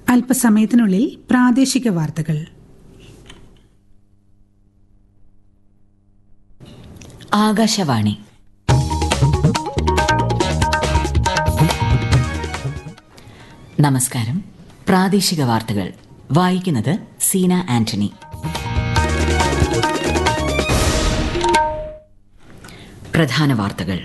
അല്പസമയത്തിനുള്ളിൽ പ്രാദേശിക വാർത്തകൾ ആകാശവാണി നമസ്കാരം പ്രാദേശിക വാർത്തകൾ വായിക്കുന്നത് സീന ആന്റണി പ്രധാന വാർത്തകൾ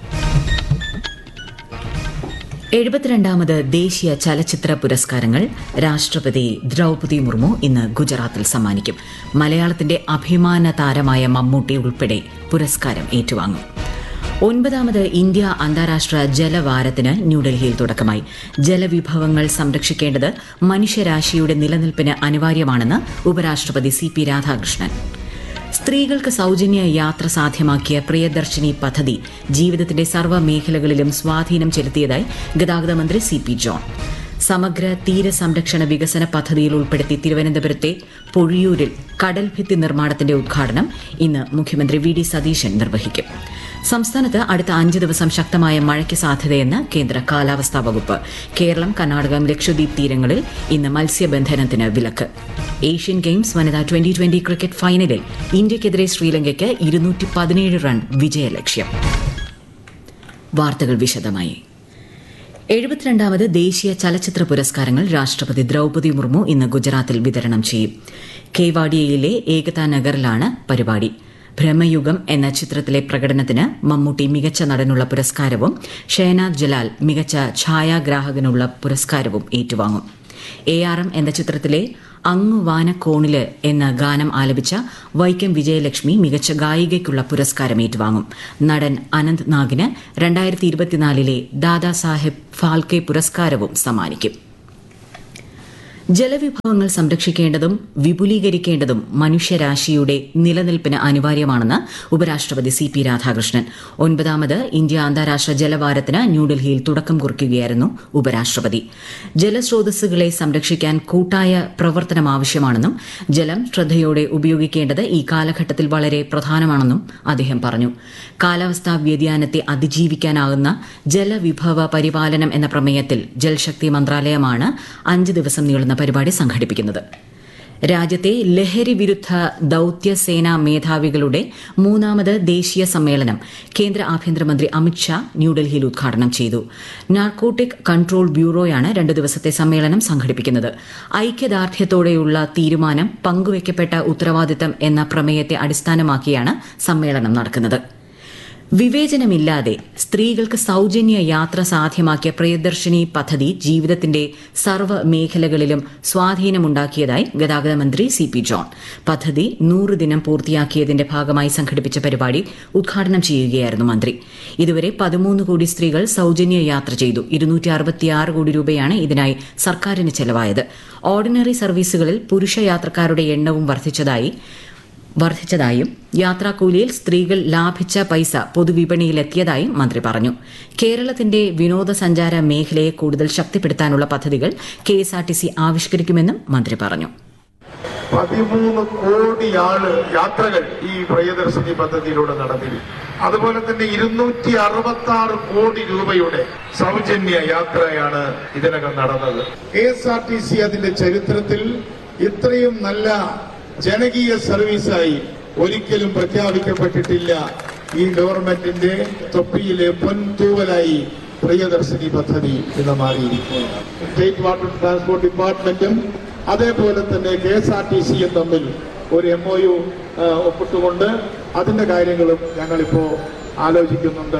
എഴുപത്തിരണ്ടാമത് ദേശീയ ചലച്ചിത്ര പുരസ്കാരങ്ങൾ രാഷ്ട്രപതി ദ്രൗപതി മുർമു ഇന്ന് ഗുജറാത്തിൽ സമ്മാനിക്കും മലയാളത്തിന്റെ അഭിമാന താരമായ മമ്മൂട്ടി ഉൾപ്പെടെ പുരസ്കാരം ഏറ്റുവാങ്ങും ഒൻപതാമത് ഇന്ത്യ അന്താരാഷ്ട്ര ജലവാരത്തിന് ന്യൂഡൽഹിയിൽ തുടക്കമായി ജലവിഭവങ്ങൾ സംരക്ഷിക്കേണ്ടത് മനുഷ്യരാശിയുടെ നിലനിൽപ്പിന് അനിവാര്യമാണെന്ന് ഉപരാഷ്ട്രപതി സി പി രാധാകൃഷ്ണൻ സ്ത്രീകൾക്ക് സൗജന്യ യാത്ര സാധ്യമാക്കിയ പ്രിയദർശിനി പദ്ധതി ജീവിതത്തിന്റെ സർവ്വ മേഖലകളിലും സ്വാധീനം ചെലുത്തിയതായി ഗതാഗത മന്ത്രി സി പി ജോൺ സമഗ്ര തീര സംരക്ഷണ വികസന പദ്ധതിയിൽ ഉൾപ്പെടുത്തി തിരുവനന്തപുരത്തെ പൊഴിയൂരിൽ കടൽ ഭിത്തി നിർമ്മാണത്തിന്റെ ഉദ്ഘാടനം ഇന്ന് മുഖ്യമന്ത്രി വി ഡി സതീശൻ നിർവഹിക്കും സംസ്ഥാനത്ത് അടുത്ത അഞ്ച് ദിവസം ശക്തമായ മഴയ്ക്ക് സാധ്യതയെന്ന് കേന്ദ്ര കാലാവസ്ഥാ വകുപ്പ് കേരളം കർണാടകം ലക്ഷദ്വീപ് തീരങ്ങളിൽ ഇന്ന് മത്സ്യബന്ധനത്തിന് വിലക്ക് ഏഷ്യൻ ഗെയിംസ് വനിതാ ട്വന്റി ട്വന്റി ക്രിക്കറ്റ് ഫൈനലിൽ ഇന്ത്യയ്ക്കെതിരെ ശ്രീലങ്കയ്ക്ക് ഇരുന്നൂറ്റി പതിനേഴ് റൺ വിജയലക്ഷ്യം വാർത്തകൾ വിശദമായി എഴുപത്തിരണ്ടാമത് ദേശീയ ചലച്ചിത്ര പുരസ്കാരങ്ങൾ രാഷ്ട്രപതി ദ്രൗപതി മുർമു ഇന്ന് ഗുജറാത്തിൽ വിതരണം ചെയ്യും കേവാഡിയയിലെ ഏകതാ നഗറിലാണ് പരിപാടി ബ്രഹ്മയുഗം എന്ന ചിത്രത്തിലെ പ്രകടനത്തിന് മമ്മൂട്ടി മികച്ച നടനുള്ള പുരസ്കാരവും ഷെഹനാദ് ജലാൽ മികച്ച ഛായാഗ്രാഹകനുള്ള പുരസ്കാരവും ഏറ്റുവാങ്ങും എ ആർ എം എന്ന ചിത്രത്തിലെ അങ്ങു വാനക്കോണില് എന്ന ഗാനം ആലപിച്ച വൈക്കം വിജയലക്ഷ്മി മികച്ച ഗായികയ്ക്കുള്ള പുരസ്കാരം ഏറ്റുവാങ്ങും നടൻ അനന്ത് നാഗിന് രണ്ടായിരത്തി ഇരുപത്തിനാലിലെ ദാദാസാഹേബ് ഫാൽക്കെ പുരസ്കാരവും സമ്മാനിക്കും ജലവിഭവങ്ങൾ സംരക്ഷിക്കേണ്ടതും വിപുലീകരിക്കേണ്ടതും മനുഷ്യരാശിയുടെ നിലനിൽപ്പിന് അനിവാര്യമാണെന്ന് ഉപരാഷ്ട്രപതി സി പി രാധാകൃഷ്ണൻ ഒൻപതാമത് ഇന്ത്യ അന്താരാഷ്ട്ര ജലവാരത്തിന് ന്യൂഡൽഹിയിൽ തുടക്കം കുറിക്കുകയായിരുന്നു ഉപരാഷ്ട്രപതി ജലസ്രോതസ്സുകളെ സംരക്ഷിക്കാൻ കൂട്ടായ പ്രവർത്തനം ആവശ്യമാണെന്നും ജലം ശ്രദ്ധയോടെ ഉപയോഗിക്കേണ്ടത് ഈ കാലഘട്ടത്തിൽ വളരെ പ്രധാനമാണെന്നും അദ്ദേഹം പറഞ്ഞു കാലാവസ്ഥാ വ്യതിയാനത്തെ അതിജീവിക്കാനാകുന്ന ജലവിഭവ പരിപാലനം എന്ന പ്രമേയത്തിൽ ജൽശക്തി മന്ത്രാലയമാണ് അഞ്ച് ദിവസം നീളുന്ന പരിപാടി സംഘടിപ്പിക്കുന്നത് രാജ്യത്തെ ലഹരി വിരുദ്ധ ദൌത്യ സേനാ മേധാവികളുടെ മൂന്നാമത് ദേശീയ സമ്മേളനം കേന്ദ്ര ആഭ്യന്തരമന്ത്രി അമിത്ഷാ ന്യൂഡൽഹിയിൽ ഉദ്ഘാടനം ചെയ്തു നാർക്കോട്ടിക് കൺട്രോൾ ബ്യൂറോയാണ് രണ്ടു ദിവസത്തെ സമ്മേളനം സംഘടിപ്പിക്കുന്നത് ഐക്യദാർഢ്യത്തോടെയുള്ള തീരുമാനം പങ്കുവയ്ക്കപ്പെട്ട ഉത്തരവാദിത്തം എന്ന പ്രമേയത്തെ അടിസ്ഥാനമാക്കിയാണ് സമ്മേളനം നടക്കുന്നത് വിവേചനമില്ലാതെ സ്ത്രീകൾക്ക് സൗജന്യ യാത്ര സാധ്യമാക്കിയ പ്രിയദർശിനി പദ്ധതി ജീവിതത്തിന്റെ സർവ്വ മേഖലകളിലും സ്വാധീനമുണ്ടാക്കിയതായി ഗതാഗത മന്ത്രി സി പി ജോൺ പദ്ധതി നൂറ് ദിനം പൂർത്തിയാക്കിയതിന്റെ ഭാഗമായി സംഘടിപ്പിച്ച പരിപാടി ഉദ്ഘാടനം ചെയ്യുകയായിരുന്നു മന്ത്രി ഇതുവരെ പതിമൂന്ന് കോടി സ്ത്രീകൾ സൗജന്യ യാത്ര ചെയ്തു ഇരുന്നൂറ്റി അറുപത്തിയാറ് കോടി രൂപയാണ് ഇതിനായി സർക്കാരിന് ചെലവായത് ഓർഡിനറി സർവീസുകളിൽ പുരുഷ യാത്രക്കാരുടെ എണ്ണവും വർദ്ധിച്ചതായി വർദ്ധിച്ചതായും യാത്രാക്കൂലിയിൽ സ്ത്രീകൾ ലാഭിച്ച പൈസ പൊതുവിപണിയിലെത്തിയതായും മന്ത്രി പറഞ്ഞു കേരളത്തിന്റെ വിനോദസഞ്ചാര മേഖലയെ കൂടുതൽ ശക്തിപ്പെടുത്താനുള്ള പദ്ധതികൾ കെഎസ്ആർടിസി ആവിഷ്കരിക്കുമെന്നും മന്ത്രി പറഞ്ഞു പതിമൂന്ന് കോടി ആള് യാത്രകൾ ഈ പ്രിയദർശിനി പദ്ധതിയിലൂടെ നടത്തി അതുപോലെ തന്നെ ഇരുന്നൂറ്റി അറുപത്തി ആറ് കോടി രൂപയുടെ സൗജന്യ യാത്രയാണ് ഇതിനകം നടന്നത് K S R T C അതിന്റെ ചരിത്രത്തിൽ ഇത്രയും നല്ല ജനകീയ സർവീസായി ഒരിക്കലും പ്രഖ്യാപിക്കപ്പെട്ടിട്ടില്ല ഈ ഗവൺമെന്റിന്റെ തൊപ്പിയിലെ പൊൻതൂവലായി പ്രിയദർശിനി പദ്ധതി ഇന്ന് മാറിയിരിക്കുകയാണ് സ്റ്റേറ്റ് വാട്ടർ ട്രാൻസ്പോർട്ട് ഡിപ്പാർട്ട്മെന്റും അതേപോലെ തന്നെ കെ എസ് ആർ ടി സിയും തമ്മിൽ ഒരു എം ഒ യു ഒപ്പിട്ടുകൊണ്ട് അതിന്റെ കാര്യങ്ങളും ഞങ്ങളിപ്പോ ആലോചിക്കുന്നുണ്ട്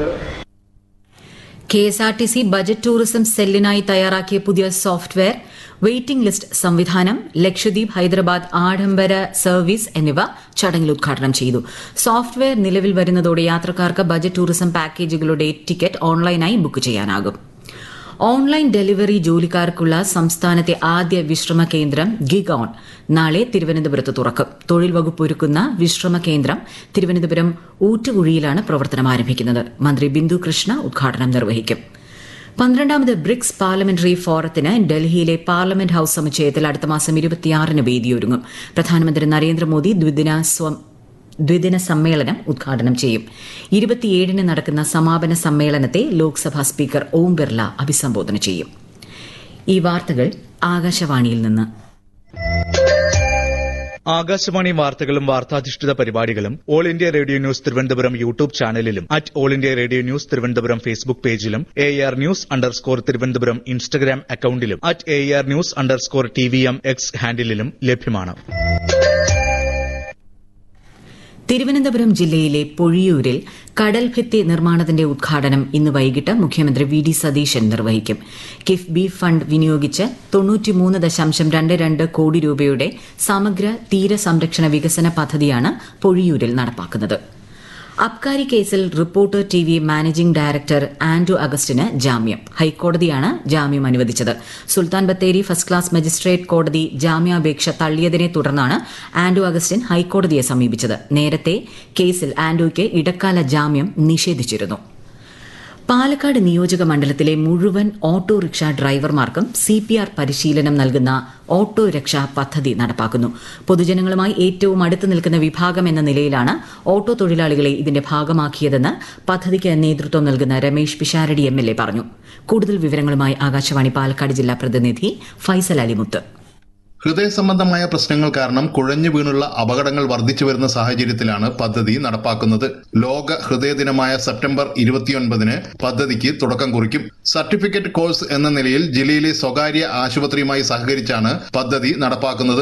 K S R T C budget tourism സെല്ലിനായി തയ്യാറാക്കിയ പുതിയ സോഫ്റ്റ്വെയർ വെയിറ്റിംഗ് ലിസ്റ്റ് സംവിധാനം ലക്ഷദ്വീപ് ഹൈദരാബാദ് ആഡംബര സർവീസ് എന്നിവ ചടങ്ങിൽ ഉദ്ഘാടനം ചെയ്തു സോഫ്റ്റ്വെയർ നിലവിൽ വരുന്നതോടെ യാത്രക്കാർക്ക് ബജറ്റ് ടൂറിസം പാക്കേജുകളുടെ ടിക്കറ്റ് ഓൺലൈനായി ബുക്ക് ചെയ്യാനാകും ഓൺലൈൻ ഡെലിവറി ജോലിക്കാർക്കുള്ള സംസ്ഥാനത്തെ ആദ്യ വിശ്രമ കേന്ദ്രം ഗിഗ് ഓൺ നാളെ തിരുവനന്തപുരത്ത് തുറക്കും തൊഴിൽ വകുപ്പ് ഒരുക്കുന്ന വിശ്രമ കേന്ദ്രം തിരുവനന്തപുരം ഊറ്റുകുഴിയിലാണ് പ്രവർത്തനം ആരംഭിക്കുന്നത് മന്ത്രി ബിന്ദു കൃഷ്ണ ഉദ്ഘാടനം നിർവഹിക്കും പന്ത്രണ്ടാമത് ബ്രിക്സ് പാർലമെന്ററി ഫോറത്തിന് ഡൽഹിയിലെ പാർലമെന്റ് ഹൌസ് സമുച്ചയത്തിൽ അടുത്ത മാസം ഇരുപത്തിയാറിന് വേദിയൊരുങ്ങും പ്രധാനമന്ത്രി നരേന്ദ്രമോദി ദ്വിദിന സ്വം ദ്വിദിന സമ്മേളനം ഉദ്ഘാടനം ചെയ്യും ഇരുപത്തിയേഴിന് നടക്കുന്ന സമാപന സമ്മേളനത്തെ ലോക്സഭാ സ്പീക്കർ ഓം ബിർല അഭിസംബോധന ചെയ്യും ഈ വാർത്തകൾ ആകാശവാണിയിൽ നിന്ന് ആകാശവാണി വാർത്തകളും വാർത്താധിഷ്ഠിത പരിപാടികളും All India Radio News Thiruvananthapuram YouTube ചാനലിലും at All India Radio News Thiruvananthapuram Facebook പേജിലും A R news underscore Thiruvananthapuram Instagram അക്കൌണ്ടിലും at A R news underscore T V M X ഹാൻഡിലും ലഭ്യമാണ് തിരുവനന്തപുരം ജില്ലയിലെ പൊഴിയൂരിൽ കടൽഭിത്തി നിർമ്മാണത്തിന്റെ ഉദ്ഘാടനം ഇന്ന് വൈകിട്ട് മുഖ്യമന്ത്രി വി ഡി സതീശൻ നിർവഹിക്കും കിഫ്ബി ഫണ്ട് വിനിയോഗിച്ച് തൊണ്ണൂറ്റിമൂന്ന് ദശാംശം രണ്ട് രണ്ട് കോടി രൂപയുടെ സമഗ്ര തീരസംരക്ഷണ വികസന പദ്ധതിയാണ് പൊഴിയൂരിൽ നടപ്പാക്കുന്നത് അബ്കാരി കേസിൽ reporter T V managing director Andrew അഗസ്റ്റിന് ജാമ്യം ഹൈക്കോടതിയാണ് ജാമ്യം അനുവദിച്ചത് Sultan Bathery first class magistrate കോടതി ജാമ്യാപേക്ഷ തള്ളിയതിനെ തുടർന്നാണ് ആൻഡ്രു അഗസ്റ്റിൻ ഹൈക്കോടതിയെ സമീപിച്ചത് നേരത്തെ കേസിൽ ആൻഡ്രുയ്ക്ക് ഇടക്കാല ജാമ്യം നിഷേധിച്ചിരുന്നു പാലക്കാട് നിയോജക മണ്ഡലത്തിലെ മുഴുവൻ ഓട്ടോറിക്ഷ ഡ്രൈവർമാർക്കും സി പി ആർ പരിശീലനം നൽകുന്ന ഓട്ടോ രക്ഷാ പദ്ധതി നടപ്പാക്കുന്നു പൊതുജനങ്ങളുമായി ഏറ്റവും അടുത്ത് നിൽക്കുന്ന വിഭാഗം എന്ന നിലയിലാണ് ഓട്ടോ തൊഴിലാളികളെ ഇതിന്റെ ഭാഗമാക്കിയതെന്ന് പദ്ധതിക്ക് നേതൃത്വം നൽകുന്ന Ramesh Pisharody M L A പറഞ്ഞു കൂടുതൽ വിവരങ്ങളുമായി ആകാശവാണി പാലക്കാട് ജില്ലാ പ്രതിനിധി ഫൈസൽ അലിമുത്ത് ഹൃദയ സംബന്ധമായ പ്രശ്നങ്ങൾ കാരണം കുഴഞ്ഞു വീണുള്ള അപകടങ്ങൾ വർദ്ധിച്ചു വരുന്ന സാഹചര്യത്തിലാണ് പദ്ധതി നടപ്പാക്കുന്നത് ലോക ഹൃദയ ദിനമായ സെപ്റ്റംബർ ഇരുപത്തിയൊൻപതിന് പദ്ധതിക്ക് തുടക്കം കുറിക്കും സർട്ടിഫിക്കറ്റ് കോഴ്സ് എന്ന നിലയിൽ ജില്ലയിലെ സ്വകാര്യ ആശുപത്രിയുമായി സഹകരിച്ചാണ് പദ്ധതി നടപ്പാക്കുന്നത്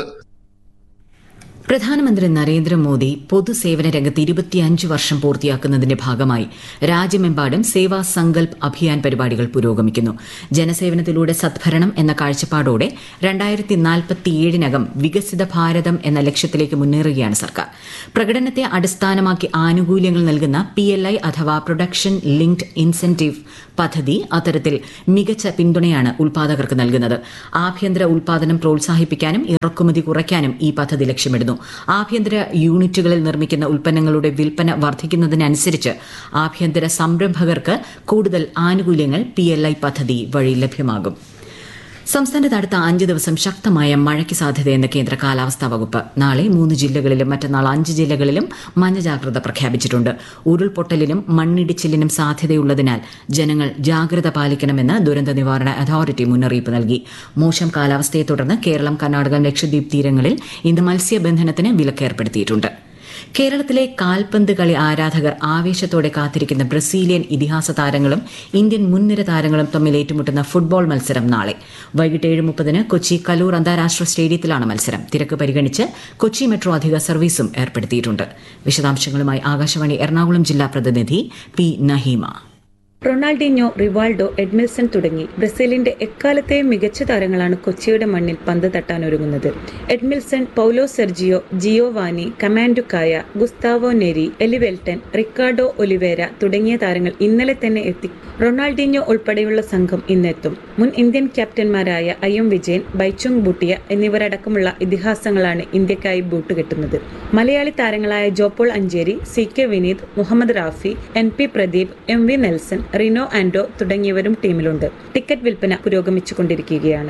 പ്രധാനമന്ത്രി നരേന്ദ്രമോദി പൊതുസേവന രംഗത്ത് ഇരുപത്തിയഞ്ച് വർഷം പൂർത്തിയാക്കുന്നതിന്റെ ഭാഗമായി രാജ്യമെമ്പാടും സേവാ സങ്കൽപ് അഭിയാൻ പരിപാടികൾ പുരോഗമിക്കുന്നു ജനസേവനത്തിലൂടെ സദ്ഭരണം എന്ന കാഴ്ചപ്പാടോടെ രണ്ടായിരത്തി നാൽപ്പത്തിയേഴിനകം വികസിത ഭാരതം എന്ന ലക്ഷ്യത്തിലേക്ക് മുന്നേറുകയാണ് സർക്കാർ പ്രകടനത്തെ അടിസ്ഥാനമാക്കി ആനുകൂല്യങ്ങൾ നൽകുന്ന പി എൽ ഐ അഥവാ പ്രൊഡക്ഷൻ ലിങ്ക്ഡ് ഇൻസെന്റീവ് പദ്ധതി അത്തരത്തിൽ മികച്ച പിന്തുണയാണ് ഉൽപാദകർക്ക് നൽകുന്നത് ആഭ്യന്തര ഉൽപാദനം പ്രോത്സാഹിപ്പിക്കാനും ഇറക്കുമതി കുറയ്ക്കാനും ഈ പദ്ധതി ലക്ഷ്യമിടുന്നു ആഭ്യന്തര യൂണിറ്റുകളിൽ നിർമ്മിക്കുന്ന ഉൽപ്പന്നങ്ങളുടെ വിൽപ്പന വർദ്ധിക്കുന്നതിനനുസരിച്ച് ആഭ്യന്തര സംരംഭകർക്ക് കൂടുതൽ ആനുകൂല്യങ്ങൾ പി പദ്ധതി വഴി ലഭ്യമാകും സംസ്ഥാനത്ത് അടുത്ത അഞ്ച് ദിവസം ശക്തമായ മഴയ്ക്ക് സാധ്യതയെന്ന് കേന്ദ്ര കാലാവസ്ഥാ വകുപ്പ് നാളെ മൂന്ന് ജില്ലകളിലും മറ്റന്നാൾ അഞ്ച് ജില്ലകളിലും മഞ്ഞ ജാഗ്രത പ്രഖ്യാപിച്ചിട്ടുണ്ട് ഉരുൾപൊട്ടലിനും മണ്ണിടിച്ചിലിനും സാധ്യതയുള്ളതിനാൽ ജനങ്ങൾ ജാഗ്രത പാലിക്കണമെന്ന് ദുരന്ത നിവാരണ അതോറിറ്റി മുന്നറിയിപ്പ് നൽകി മോശം കാലാവസ്ഥയെ തുടർന്ന് കേരളം കർണാടക ലക്ഷദ്വീപ് തീരങ്ങളിൽ ഇന്ന് മത്സ്യബന്ധനത്തിന് വിലക്കേർപ്പെടുത്തിയിട്ടുണ്ട് കേരളത്തിലെ കാൽപന്ത് കളി ആരാധകർ ആവേശത്തോടെ കാത്തിരിക്കുന്ന ബ്രസീലിയൻ ഇതിഹാസ താരങ്ങളും ഇന്ത്യൻ മുൻനിര താരങ്ങളും തമ്മിൽ ഏറ്റുമുട്ടുന്ന ഫുട്ബോൾ മത്സരം നാളെ വൈകിട്ട് ഏഴ് മുപ്പതിന് കൊച്ചി കലൂർ അന്താരാഷ്ട്ര സ്റ്റേഡിയത്തിലാണ് മത്സരം തിരക്ക് പരിഗണിച്ച് കൊച്ചി മെട്രോ അധിക സർവീസും ഏർപ്പെടുത്തിയിട്ടുണ്ട് വിശദാംശങ്ങളുമായി ആകാശവാണി എറണാകുളം ജില്ലാ പ്രതിനിധി P Naheema Ronaldinho Rivaldo Edmilson തുടങ്ങി ബ്രസീലിന്റെ എക്കാലത്തെയും മികച്ച താരങ്ങളാണ് കൊച്ചിയുടെ മണ്ണിൽ പന്ത് തട്ടാൻ ഒരുങ്ങുന്നത് എഡ്മിൽസൺ പൗലോ സെർജിയോ ജിയോവാനി കമാൻഡുക്കായ Gustavo Neri Elivelton Ricardo Oliveira തുടങ്ങിയ താരങ്ങൾ ഇന്നലെ തന്നെ എത്തി റൊണാൾഡിഞ്ഞോ ഉൾപ്പെടെയുള്ള സംഘം ഇന്നെത്തും മുൻ ഇന്ത്യൻ ക്യാപ്റ്റന്മാരായ ഐ എം വിജയൻ ബൈച്ചുങ് ബുട്ടിയ എന്നിവരടക്കമുള്ള ഇതിഹാസങ്ങളാണ് ഇന്ത്യക്കായി ബൂട്ട് കെട്ടുന്നത് മലയാളി താരങ്ങളായ Jopaul Ancheri C K Vineeth Muhammad Rafi N P Pradeep M V Nelson Rino Anto തുടങ്ങിയവരും ടീമിലുണ്ട് ടിക്കറ്റ് വിൽപ്പന പുരോഗമിച്ചുകൊണ്ടിരിക്കുകയാണ്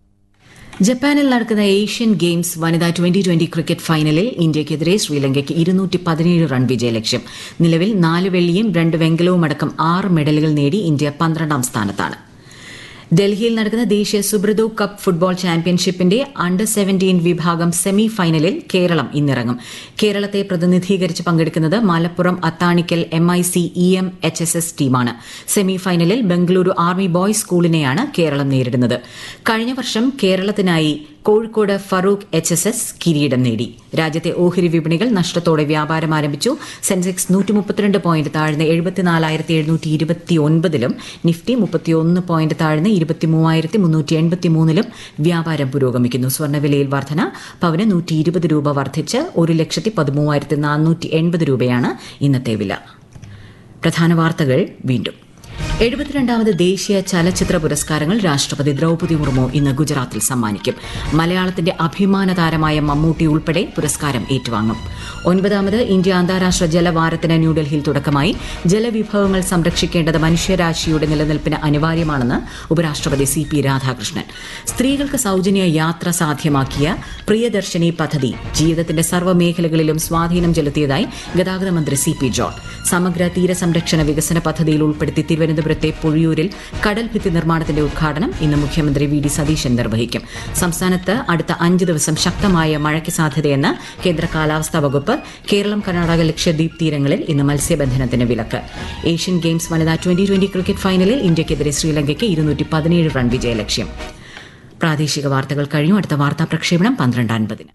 ജപ്പാനിൽ നടക്കുന്ന ഏഷ്യൻ ഗെയിംസ് വനിതാ ട്വന്റി ട്വന്റി ക്രിക്കറ്റ് ഫൈനലിൽ ഇന്ത്യയ്ക്കെതിരെ ശ്രീലങ്കയ്ക്ക് ഇരുന്നൂറ്റി പതിനേഴ് റൺ വിജയലക്ഷ്യം നിലവിൽ നാല് വെള്ളിയും രണ്ട് വെങ്കലവും അടക്കം ആറ് മെഡലുകൾ നേടി ഇന്ത്യ പന്ത്രണ്ടാം സ്ഥാനത്താണ് ഡൽഹിയിൽ നടക്കുന്ന ദേശീയ സുബ്രതോ കപ്പ് ഫുട്ബോൾ ചാമ്പ്യൻഷിപ്പിന്റെ അണ്ടർ സെവന്റീൻ വിഭാഗം സെമി ഫൈനലിൽ കേരളം ഇന്നിറങ്ങും കേരളത്തെ പ്രതിനിധീകരിച്ച് പങ്കെടുക്കുന്നത് Malappuram Athanikkal M I C E M H S S ടീമാണ് സെമി ഫൈനലിൽ ബംഗളൂരു ആർമി ബോയ്സ് സ്കൂളിനെയാണ് കേരളം നേരിടുന്നത് കഴിഞ്ഞ വർഷം കേരളത്തിനായി Kozhikode Farook H S S കിരീടം നേടി രാജ്യത്തെ ഓഹരി വിപണികൾ നഷ്ടത്തോടെ വ്യാപാരം ആരംഭിച്ചു സെൻസെക്സ് നൂറ്റി മുപ്പത്തിരണ്ട് പോയിന്റ് താഴ്ന്ന് എഴുപത്തിനാലായിരത്തി എഴുന്നൂറ്റി ഇരുപത്തി ഒൻപതിലും നിഫ്റ്റി മുപ്പത്തിയൊന്ന് പോയിന്റ് താഴ്ന്ന് ഇരുപത്തി മൂവായിരത്തി മുന്നൂറ്റി എൺപത്തി മൂന്നിലും വ്യാപാരം പുരോഗമിക്കുന്നു സ്വർണ്ണവിലയിൽ വർധന പവന് നൂറ്റി ഇരുപത് രൂപ വർദ്ധിച്ച് ഒരു ലക്ഷത്തി പതിമൂവായിരത്തി നാനൂറ്റി എൺപത് രൂപയാണ് ഇന്നത്തെ വില പ്രധാന വാർത്തകൾ വീണ്ടും എഴുപത്തിരണ്ടാമത് ദേശീയ ചലച്ചിത്ര പുരസ്കാരങ്ങൾ രാഷ്ട്രപതി ദ്രൗപദി മുർമു ഇന്ന് ഗുജറാത്തിൽ സമ്മാനിക്കും മലയാളത്തിന്റെ അഭിമാന താരമായ മമ്മൂട്ടി ഉൾപ്പെടെ പുരസ്കാരം ഏറ്റുവാങ്ങും ഒൻപതാമത് ഇന്ത്യ അന്താരാഷ്ട്ര ജലവാരത്തിന് ന്യൂഡൽഹിയിൽ തുടക്കമായി ജലവിഭവങ്ങൾ സംരക്ഷിക്കേണ്ടത് മനുഷ്യരാശിയുടെ നിലനിൽപ്പിന് അനിവാര്യമാണെന്ന് ഉപരാഷ്ട്രപതി സി പി രാധാകൃഷ്ണൻ സ്ത്രീകൾക്ക് സൌജന്യ യാത്ര സാധ്യമാക്കിയ പ്രിയദർശിനി പദ്ധതി ജീവിതത്തിന്റെ സർവ്വമേഖലകളിലും സ്വാധീനം ചെലുത്തിയതായി ഗതാഗത മന്ത്രി സി പി ജോൺ സമഗ്ര തീരസംരക്ഷണ വികസന പദ്ധതിയിൽ ഉൾപ്പെടുത്തി തിരുവനന്തപുരം തിരുവനന്തപുരത്തെ പൊഴിയൂരിൽ കടൽ ഭിത്തി നിർമ്മാണത്തിന്റെ ഉദ്ഘാടനം ഇന്ന് മുഖ്യമന്ത്രി വി ഡി സതീശൻ നിർവഹിക്കും സംസ്ഥാനത്ത് അടുത്ത അഞ്ച് ദിവസം ശക്തമായ മഴയ്ക്ക് സാധ്യതയെന്ന് കേന്ദ്ര കാലാവസ്ഥാ വകുപ്പ് കേരളം കർണാടക ലക്ഷദ്വീപ് തീരങ്ങളിൽ ഇന്ന് മത്സ്യബന്ധനത്തിന് വിലക്ക് ഏഷ്യൻ ഗെയിംസ് വനിതാ ട്വന്റി ട്വന്റി ക്രിക്കറ്റ് ഫൈനലിൽ ഇന്ത്യയ്ക്കെതിരെ ശ്രീലങ്കയ്ക്ക് ഇരുന്നൂറ്റി പതിനേഴ് റൺ വിജയലക്ഷ്യം പ്രാദേശിക വാർത്തകൾ കഴിഞ്ഞു അടുത്ത വാർത്താ പ്രക്ഷേപണം പന്ത്രണ്ട് അൻപതിന്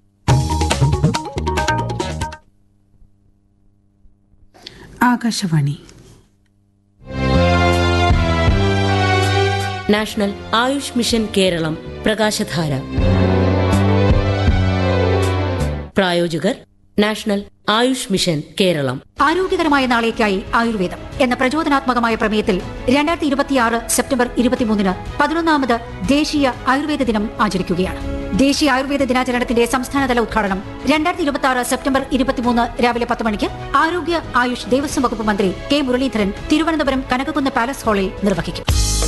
ആകാശവാണി നാഷണൽ ആയുഷ് മിഷൻ കേരളം പ്രകാശധാര പ്രായോജകർ നാഷണൽ ആയുഷ് മിഷൻ കേരളം ആരോഗ്യകരമായ നാളേക്കായി ആയുർവേദം എന്ന പ്രചോദനാത്മകമായ പ്രമേയത്തിൽ രണ്ടായിരത്തി ഇരുപത്തിയാറ് സെപ്റ്റംബർ ഇരുപത്തിമൂന്നിന് പതിനൊന്നാമത് ദേശീയ ആയുർവേദ ദിനം ആചരിക്കുകയാണ് ദേശീയ ആയുർവേദ ദിനാചരണത്തിന്റെ സംസ്ഥാനതല ഉദ്ഘാടനം രണ്ടായിരത്തി ഇരുപത്തി ആറ് സെപ്റ്റംബർ ഇരുപത്തിമൂന്ന് രാവിലെ പത്ത് മണിക്ക് ആരോഗ്യ ആയുഷ് ദേവസ്വം വകുപ്പ് മന്ത്രി കെ മുരളീധരൻ തിരുവനന്തപുരം കനകക്കുന്ന് പാലസ് ഹാളിൽ നിർവഹിക്കും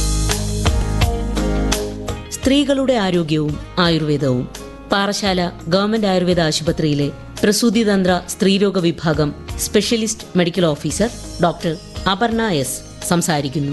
സ്ത്രീകളുടെ ആരോഗ്യവും ആയുർവേദവും പാറശാല ഗവൺമെന്റ് ആയുർവേദ ആശുപത്രിയിലെ പ്രസൂതിതന്ത്ര സ്ത്രീരോഗ വിഭാഗം specialist medical officer doctor Aparna S സംസാരിക്കുന്നു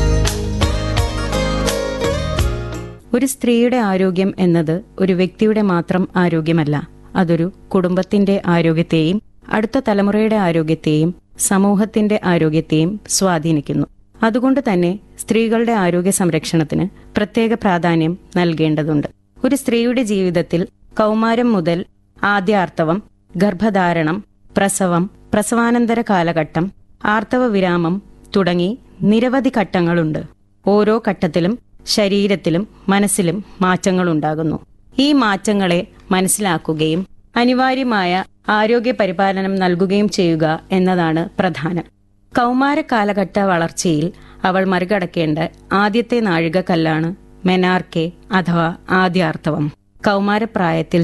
ഒരു സ്ത്രീയുടെ ആരോഗ്യം എന്നത് ഒരു വ്യക്തിയുടെ മാത്രം ആരോഗ്യമല്ല അതൊരു കുടുംബത്തിന്റെ ആരോഗ്യത്തെയും അടുത്ത തലമുറയുടെ ആരോഗ്യത്തെയും സമൂഹത്തിന്റെ ആരോഗ്യത്തെയും സ്വാധീനിക്കുന്നു അതുകൊണ്ട് തന്നെ സ്ത്രീകളുടെ ആരോഗ്യ സംരക്ഷണത്തിന് പ്രത്യേക പ്രാധാന്യം നൽകേണ്ടതുണ്ട് ഒരു സ്ത്രീയുടെ ജീവിതത്തിൽ കൗമാരം മുതൽ ആദ്യാർത്തവം ഗർഭധാരണം പ്രസവം പ്രസവാനന്തര കാലഘട്ടം ആർത്തവ വിരാമം തുടങ്ങി നിരവധി ഘട്ടങ്ങളുണ്ട് ഓരോ ഘട്ടത്തിലും ശരീരത്തിലും മനസ്സിലും മാറ്റങ്ങളുണ്ടാകുന്നു ഈ മാറ്റങ്ങളെ മനസ്സിലാക്കുകയും അനിവാര്യമായ ആരോഗ്യ പരിപാലനം നൽകുകയും ചെയ്യുക എന്നതാണ് പ്രധാനം കൗമാര കാലഘട്ട വളർച്ചയിൽ അവൾ മറികടക്കേണ്ട ആദ്യത്തെ നാഴികക്കല്ലാണ് മെനാർക്കെ അഥവാ ആദ്യാർത്തവം കൗമാരപ്രായത്തിൽ